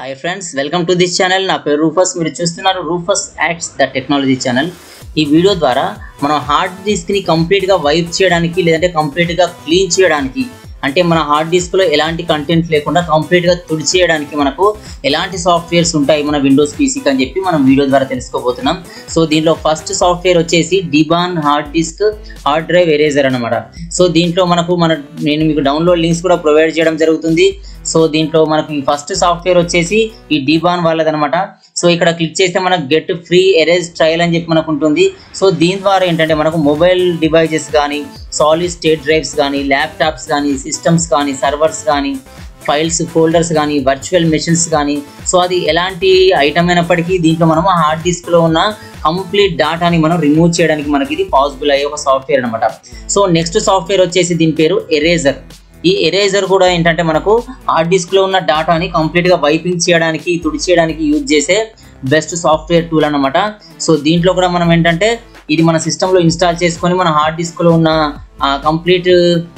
hi friends welcome to this channel నా పేరు Rufus మీరు చూస్తున్నారు Rufus acts the technology channel ఈ వీడియో ద్వారా మనం హార్డ్ డిస్క్ని కంప్లీట్గా వైప్ చేయడానికి లేదంటే కంప్లీట్గా క్లీన్ చేయడానికి అంటే మన హార్డ్ డిస్క్లో ఎలాంటి కంటెంట్ లేకుండా కంప్లీట్గా తుడిచేయడానికి మనకు ఎలాంటి సాఫ్ట్వేర్స్ ఉంటాయి మన విండోస్ పీసీకి అని చెప్పి మనం వీడియో ద్వారా తెలుసుకోబోతున్నాం సో దీంట్లో ఫస్ట్ సాఫ్ట్వేర్ వచ్చేసి DBAN hard disk hard drive eraser అనమాట సో దీంట్లో మనకు మన నేను మీకు డౌన్లోడ్ లింక్స్ కూడా ప్రొవైడ్ చేయడం జరుగుతుంది సో దీంట్లో మనకు ఈ ఫస్ట్ సాఫ్ట్వేర్ వచ్చేసి ఈ డిబాన్ వాళ్ళదనమాట సో ఇక్కడ క్లిక్ చేస్తే మనకు గెట్ ఫ్రీ ఎరేజ్ ట్రయల్ అని చెప్పి మనకు ఉంటుంది సో దీని ద్వారా ఏంటంటే మనకు మొబైల్ డివైజెస్ కానీ సాలిడ్ స్టేట్ డ్రైవ్స్ కానీ ల్యాప్టాప్స్ కానీ సిస్టమ్స్ కానీ సర్వర్స్ కానీ ఫైల్స్ ఫోల్డర్స్ కానీ వర్చువల్ మెషిన్స్ కానీ సో అది ఎలాంటి ఐటమ్ అయినప్పటికీ దీంట్లో మనం హార్డ్ డిస్క్లో ఉన్న కంప్లీట్ డాటాని మనం రిమూవ్ చేయడానికి మనకి ఇది పాసిబుల్ అయ్యే ఒక సాఫ్ట్వేర్ అనమాట సో నెక్స్ట్ సాఫ్ట్వేర్ వచ్చేసి దీని పేరు ఎరేజర్ ఈ ఎరేజర్ కూడా ఏంటంటే మనకు హార్డ్ డిస్క్ లో ఉన్న డాటాని కంప్లీట్ గా వైపింగ్ చేయడానికి తుడిచేయడానికి యూజ్ చేసే బెస్ట్ సాఫ్ట్వేర్ టూల్ అన్నమాట సో దీంట్లో కూడా మనం ఏంటంటే ఇది మన సిస్టమ్ లో ఇన్స్టాల్ చేసుకొని మన హార్డ్ డిస్క్ లో ఉన్న కంప్లీట్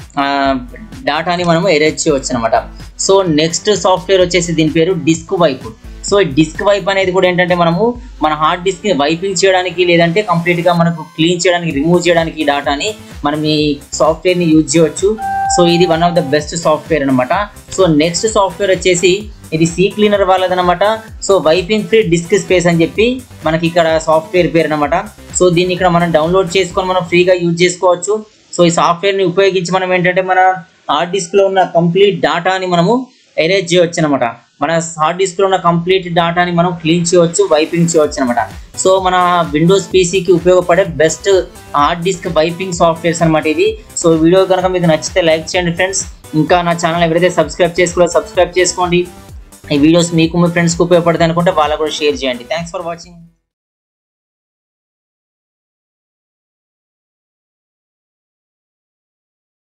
డాటాని మనం ఎరేజ్ చేయవచ్చు అనమాట సో నెక్స్ట్ సాఫ్ట్వేర్ వచ్చేసి దీని పేరు disk wipe so disk wipe అనేది కూడా ఏంటంటే మనము మన హార్డ్ డిస్క్ ని వైపింగ్ చేయడానికి లేదంటే కంప్లీట్ గా మనకు క్లీన్ చేయడానికి రిమూవ్ చేయడానికి ఈ డాటాని మనం ఈ సాఫ్ట్వేర్ ని యూజ్ చేయవచ్చు సో ఇది one of the best software అనమాట సో నెక్స్ట్ సాఫ్ట్వేర్ వచ్చేసి ఇది సీ క్లీనర్ వాళ్ళదనమాట so wiping free disk space అని చెప్పి మనకి ఇక్కడ సాఫ్ట్వేర్ పేరు అనమాట సో దీన్ని ఇక్కడ మనం డౌన్లోడ్ చేసుకొని మనం ఫ్రీగా యూజ్ చేసుకోవచ్చు సో ఈ సాఫ్ట్వేర్ని ఉపయోగించి మనం ఏంటంటే మన హార్డ్ డిస్క్లో ఉన్న కంప్లీట్ డాటాని మనము ఎరేజ్ చేయవచ్చు అనమాట మన హార్డ్ డిస్క్లో ఉన్న కంప్లీట్ డాటాని మనం క్లీన్ చేయవచ్చు వైపింగ్ చేయవచ్చు అనమాట సో మన విండోస్ పీసీకి ఉపయోగపడే best hard disk wiping softwares అనమాట ఇది సో వీడియో కనుక మీకు నచ్చితే లైక్ చేయండి ఫ్రెండ్స్ ఇంకా నా ఛానల్ ఎవరైతే సబ్స్క్రైబ్ చేసుకోవాలో సబ్స్క్రైబ్ చేసుకోండి ఈ వీడియోస్ మీకు మీ ఫ్రెండ్స్కి ఉపయోగపడతాయి అనుకుంటే వాళ్ళకు కూడా షేర్ చేయండి థ్యాంక్స్ ఫర్ వాచింగ్